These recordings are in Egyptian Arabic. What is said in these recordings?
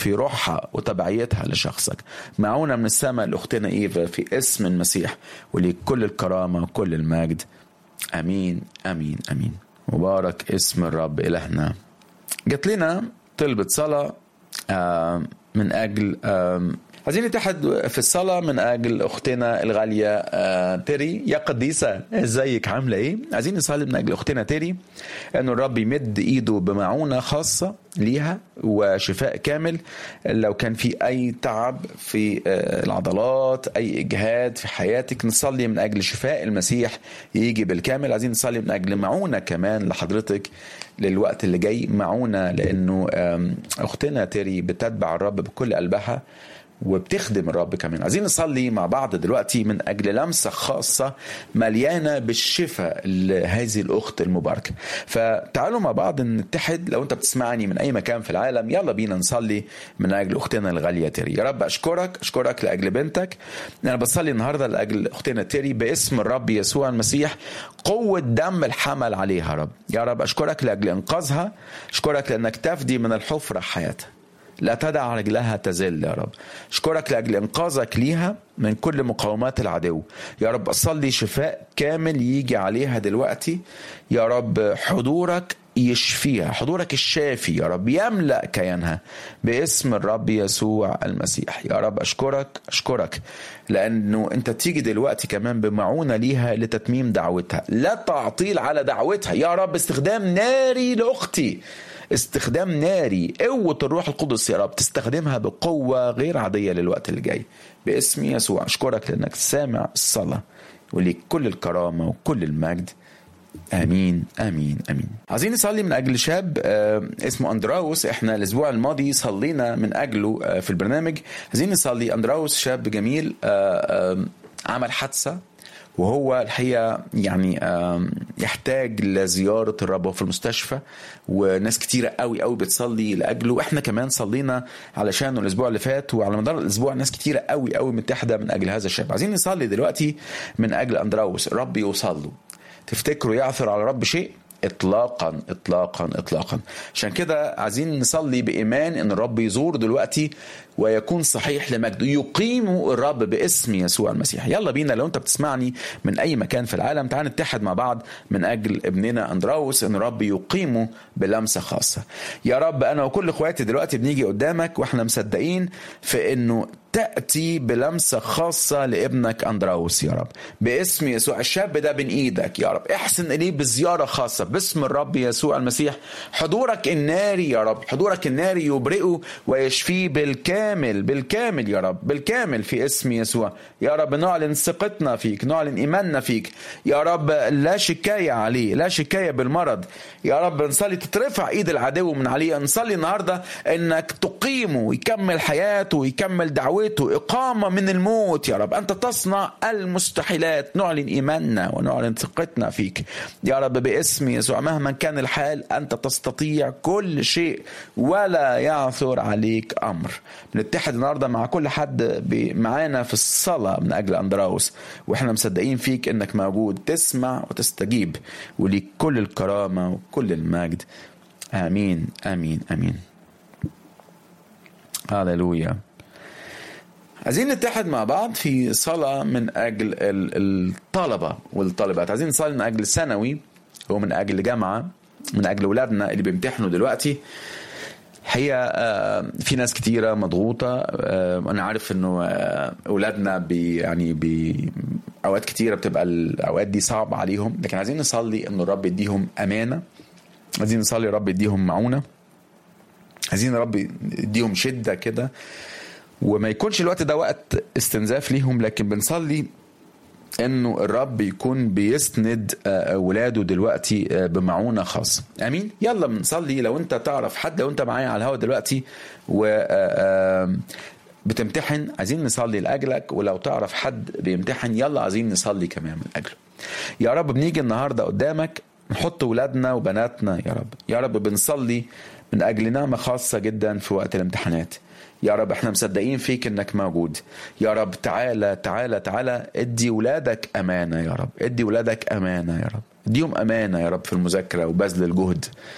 في روحها وتبعيتها لشخصك معونة من السماء لأختنا إيفا في اسم المسيح ولكل الكرامة وكل المجد أمين أمين أمين مبارك اسم الرب إلهنا جات لنا طلبة صلاة آه، من أجل آه، عايزين نتحد في الصلاة من أجل أختنا الغالية آه، تيري يا قديسة ازيك عاملة إيه؟ عايزين نصلي من أجل أختنا تيري إنه الرب يمد إيده بمعونة خاصة ليها وشفاء كامل لو كان في أي تعب في آه، العضلات أي إجهاد في حياتك نصلي من أجل شفاء المسيح يجي بالكامل عايزين نصلي من أجل معونة كمان لحضرتك للوقت اللي جاي معونة لأنه آم، أختنا تيري بتتبع الرب بكل قلبها وبتخدم الرب كمان عايزين نصلي مع بعض دلوقتي من أجل لمسة خاصة مليانة بالشفاء لهذه الأخت المباركة فتعالوا مع بعض نتحد لو أنت بتسمعني من أي مكان في العالم يلا بينا نصلي من أجل أختنا الغالية تيري يا رب أشكرك أشكرك لأجل بنتك أنا بصلي النهاردة لأجل أختنا تيري باسم الرب يسوع المسيح قوة دم الحمل عليها يا رب يا رب أشكرك لأجل إنقاذها أشكرك لأنك تفدي من الحفرة حياتها لا تدع رجلها تزل يا رب اشكرك لاجل انقاذك ليها من كل مقاومات العدو يا رب اصلي شفاء كامل يجي عليها دلوقتي يا رب حضورك يشفيها حضورك الشافي يا رب يملا كيانها باسم الرب يسوع المسيح يا رب اشكرك اشكرك لانه انت تيجي دلوقتي كمان بمعونه ليها لتتميم دعوتها لا تعطيل على دعوتها يا رب استخدام ناري لاختي استخدام ناري قوة الروح القدس يا رب تستخدمها بقوة غير عادية للوقت اللي جاي باسم يسوع أشكرك لأنك سامع الصلاة وليك كل الكرامة وكل المجد امين امين امين عايزين نصلي من اجل شاب آه اسمه اندراوس احنا الاسبوع الماضي صلينا من اجله آه في البرنامج عايزين نصلي اندراوس شاب جميل آه آه عمل حادثه وهو الحقيقه يعني آم، يحتاج لزياره الرب في المستشفى وناس كتيره قوي قوي بتصلي لاجله واحنا كمان صلينا علشانه الاسبوع اللي فات وعلى مدار الاسبوع ناس كتيره قوي قوي متحده من اجل هذا الشاب عايزين نصلي دلوقتي من اجل اندراوس الرب يوصل له تفتكروا يعثر على الرب شيء اطلاقا اطلاقا اطلاقا عشان كده عايزين نصلي بايمان ان الرب يزور دلوقتي ويكون صحيح لمجده يقيم الرب باسم يسوع المسيح يلا بينا لو انت بتسمعني من اي مكان في العالم تعال نتحد مع بعض من اجل ابننا اندراوس ان الرب يقيمه بلمسه خاصه يا رب انا وكل اخواتي دلوقتي بنيجي قدامك واحنا مصدقين في انه تأتي بلمسة خاصة لابنك أندراوس يا رب باسم يسوع الشاب ده بين إيدك يا رب احسن إليه بزيارة خاصة باسم الرب يسوع المسيح حضورك الناري يا رب حضورك الناري يبرئه ويشفيه بالكامل بالكامل يا رب بالكامل في اسم يسوع يا رب نعلن ثقتنا فيك نعلن إيماننا فيك يا رب لا شكاية عليه لا شكاية بالمرض يا رب نصلي تترفع إيد العدو من عليه نصلي النهاردة إنك تقيمه ويكمل حياته ويكمل دعوته إقامة من الموت يا رب أنت تصنع المستحيلات نعلن إيماننا ونعلن ثقتنا فيك يا رب باسم يسوع مهما كان الحال أنت تستطيع كل شيء ولا يعثر عليك أمر بنتحد النهاردة مع كل حد ب- معانا في الصلاة من أجل أندراوس وإحنا مصدقين فيك إنك موجود تسمع وتستجيب وليك كل الكرامة وكل المجد آمين آمين آمين هللويا عايزين نتحد مع بعض في صلاة من أجل ال- الطلبة والطالبات عايزين نصلي من أجل ثانوي ومن أجل جامعة من أجل أولادنا اللي بيمتحنوا دلوقتي الحقيقة آه، في ناس كتيرة مضغوطة آه، أنا عارف إنه آه، أولادنا بي يعني بي أوقات كتيرة بتبقى الأوقات دي صعبة عليهم لكن عايزين نصلي إن الرب يديهم أمانة عايزين نصلي الرب يديهم معونة عايزين الرب يديهم شدة كده وما يكونش الوقت ده وقت استنزاف ليهم لكن بنصلي انه الرب يكون بيسند آه، ولاده دلوقتي آه، بمعونه خاصه امين يلا بنصلي لو انت تعرف حد لو انت معايا على الهوا دلوقتي و آه، آه، بتمتحن عايزين نصلي لاجلك ولو تعرف حد بيمتحن يلا عايزين نصلي كمان من اجله يا رب بنيجي النهارده قدامك نحط ولادنا وبناتنا يا رب يا رب بنصلي من اجل نعمه خاصه جدا في وقت الامتحانات يا رب احنا مصدقين فيك انك موجود يا رب تعالى تعالى تعالى ادي ولادك امانه يا رب ادي ولادك امانه يا رب اديهم امانه يا رب في المذاكره وبذل الجهد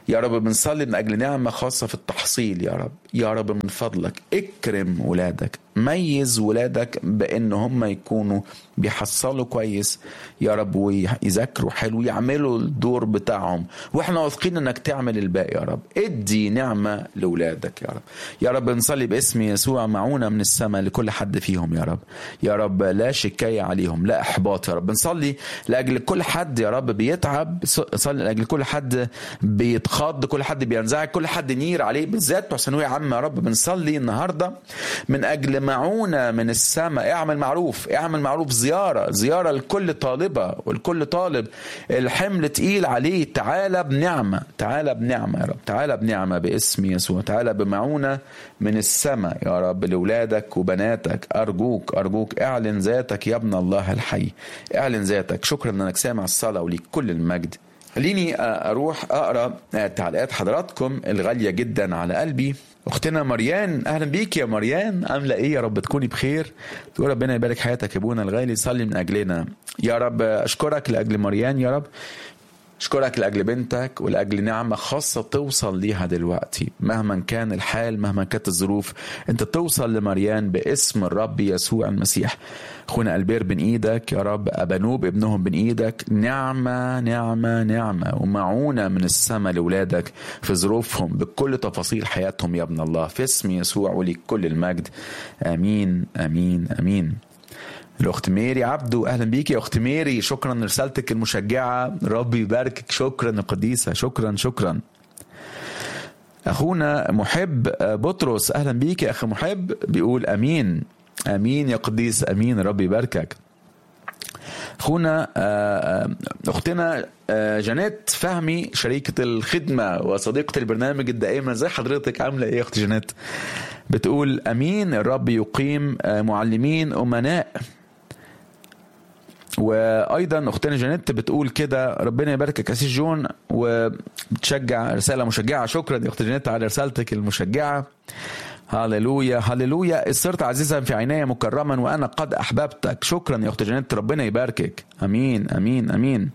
يا رب بنصلي من أجل نعمة خاصة في التحصيل يا رب يا رب من فضلك اكرم ولادك ميز ولادك بأن هم يكونوا بيحصلوا كويس يا رب ويذاكروا حلو يعملوا الدور بتاعهم واحنا واثقين انك تعمل الباقي يا رب ادي نعمة لولادك يا رب يا رب نصلي باسم يسوع معونة من السماء لكل حد فيهم يا رب يا رب لا شكاية عليهم لا احباط يا رب نصلي لاجل كل حد يا رب بيتعب نصلي لاجل كل حد بيتخض كل حد بينزعج كل حد نير عليه بالذات بتوع ثانويه عامه يا رب بنصلي النهارده من اجل معونه من السماء اعمل معروف اعمل معروف زياره زياره لكل طالبه ولكل طالب الحمل تقيل عليه تعالى بنعمه تعالى بنعمه يا رب تعالى بنعمه باسم يسوع تعالى بمعونه من السماء يا رب لاولادك وبناتك ارجوك ارجوك اعلن ذاتك يا ابن الله الحي اعلن ذاتك شكرا انك سامع الصلاه وليك كل المجد خليني اروح اقرا تعليقات حضراتكم الغاليه جدا على قلبي اختنا مريان اهلا بيك يا مريان عامله ايه يا رب تكوني بخير تقول ربنا يبارك حياتك يا ابونا الغالي صلي من اجلنا يا رب اشكرك لاجل مريان يا رب اشكرك لاجل بنتك ولاجل نعمه خاصه توصل ليها دلوقتي مهما كان الحال مهما كانت الظروف انت توصل لمريان باسم الرب يسوع المسيح اخونا البير بين ايدك يا رب ابانوب ابنهم بين ايدك نعمه نعمه نعمه ومعونه من السماء لاولادك في ظروفهم بكل تفاصيل حياتهم يا ابن الله في اسم يسوع وليك كل المجد امين امين امين الاخت ميري عبدو اهلا بيك يا اخت ميري شكرا لرسالتك المشجعه ربي يباركك شكرا يا قديسه شكرا شكرا اخونا محب بطرس اهلا بيك يا اخي محب بيقول امين امين يا قديس امين ربي يباركك اخونا اختنا جانيت فهمي شريكة الخدمة وصديقة البرنامج الدائمة ازي حضرتك عاملة ايه يا اخت جانيت بتقول امين الرب يقيم معلمين امناء وايضا اختنا جانيت بتقول كده ربنا يباركك يا سيس جون وبتشجع رساله مشجعه شكرا يا اخت جانيت على رسالتك المشجعه هللويا هللويا صرت عزيزا في عيني مكرما وانا قد احببتك شكرا يا اخت جانيت ربنا يباركك امين امين امين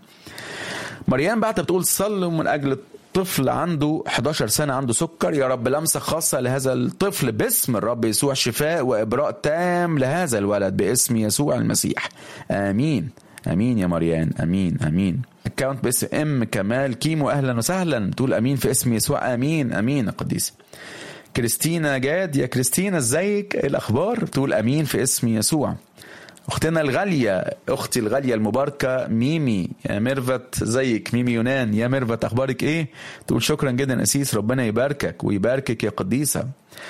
مريم بعد بتقول صلوا من اجل طفل عنده 11 سنة عنده سكر يا رب لمسة خاصة لهذا الطفل باسم الرب يسوع شفاء وإبراء تام لهذا الولد باسم يسوع المسيح آمين امين يا مريان امين امين اكونت باسم ام كمال كيمو اهلا وسهلا تقول امين في اسم يسوع امين امين يا قديس كريستينا جاد يا كريستينا ازيك ايه الاخبار بتقول امين في اسم يسوع اختنا الغالية اختي الغالية المباركة ميمي يا ميرفت زيك ميمي يونان يا ميرفت اخبارك ايه تقول شكرا جدا اسيس ربنا يباركك ويباركك يا قديسة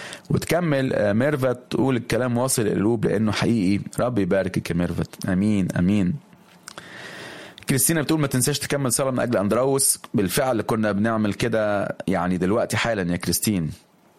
وتكمل ميرفت تقول الكلام واصل القلوب لانه حقيقي رب يباركك يا ميرفت امين امين كريستينا بتقول ما تنساش تكمل صلاة من اجل اندراوس بالفعل كنا بنعمل كده يعني دلوقتي حالا يا كريستين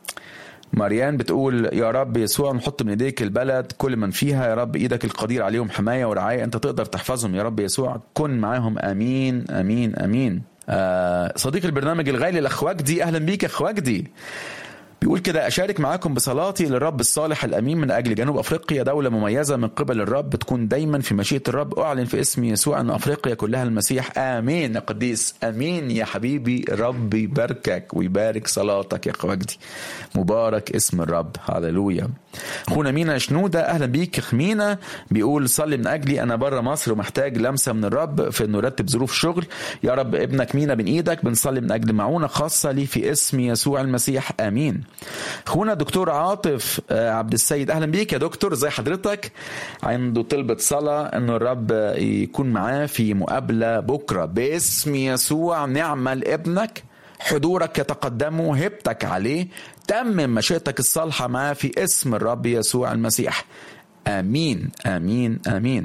مريان بتقول يا رب يسوع نحط من ايديك البلد كل من فيها يا رب ايدك القدير عليهم حمايه ورعايه انت تقدر تحفظهم يا رب يسوع كن معاهم امين امين امين آه صديق البرنامج الغالي الاخ وجدي اهلا بيك يا اخ وجدي بيقول كده أشارك معاكم بصلاتي للرب الصالح الأمين من أجل جنوب أفريقيا دولة مميزة من قبل الرب تكون دايما في مشيئة الرب أعلن في اسم يسوع أن أفريقيا كلها المسيح آمين يا قديس آمين يا حبيبي رب يباركك ويبارك صلاتك يا وجدي مبارك اسم الرب هللويا أخونا مينا شنودة أهلا بيك خمينة بيقول صلي من أجلي أنا بره مصر ومحتاج لمسة من الرب في إنه يرتب ظروف شغل يا رب ابنك مينا بين إيدك بنصلي من أجل معونة خاصة لي في اسم يسوع المسيح آمين اخونا دكتور عاطف عبد السيد اهلا بيك يا دكتور زي حضرتك عنده طلبة صلاة انه الرب يكون معاه في مقابلة بكرة باسم يسوع نعمة لابنك حضورك يتقدم هبتك عليه تمم مشيئتك الصالحة معاه في اسم الرب يسوع المسيح امين امين امين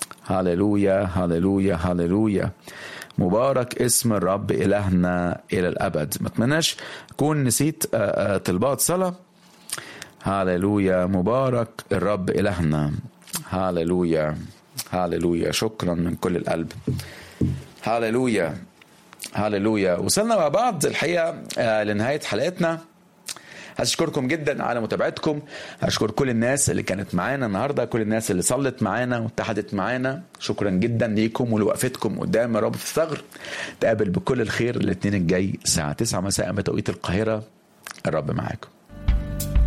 هللويا هللويا هللويا مبارك اسم الرب إلهنا إلى الأبد ما اتمناش أكون نسيت طلبات صلاة هاللويا مبارك الرب إلهنا هاللويا هاللويا شكرا من كل القلب هاللويا هاللويا وصلنا مع بعض الحقيقة لنهاية حلقتنا اشكركم جدا على متابعتكم اشكر كل الناس اللي كانت معانا النهارده كل الناس اللي صلت معانا واتحدت معانا شكرا جدا ليكم ولوقفتكم قدام رابط الثغر تقابل بكل الخير الاثنين الجاي الساعه 9 مساء بتوقيت القاهره الرب معاكم